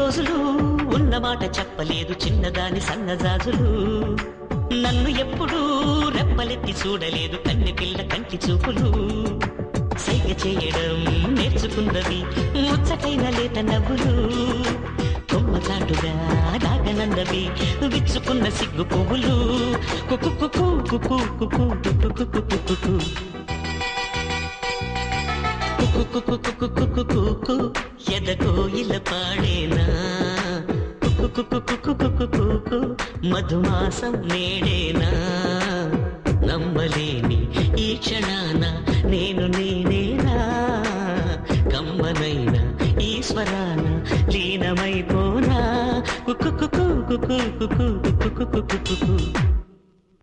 రోజులు ఉన్నమాట చెప్పలేదు చిన్నదాని సన్నజాజులు నన్ను ఎప్పుడూ రెప్పలెత్తి చూడలేదు కన్నె పిల్ల కంటి చూపులు సైగ చేయడం నేర్చుకున్నది ముచ్చటైన లేత నవ్వులు కొమ్మచాటుగా దాగనందవి విచ్చుకున్న సిగ్గు పువ్వులు కుకు కుకు కుకు కుకు కుకు కుకు కుకు కుకుకుకుకుకుకుకుకు ఎదకోయిల పాడేనా కుకుకుకుకుకుకుకు మధుమాసం నేడేనా నమ్మలేని ఈ క్షణాన నేను నేనేనా కమ్మనైన ఈశ్వరాన లీనమైపోనా కుకుకుకుకుకుకుకుకుకుకుకు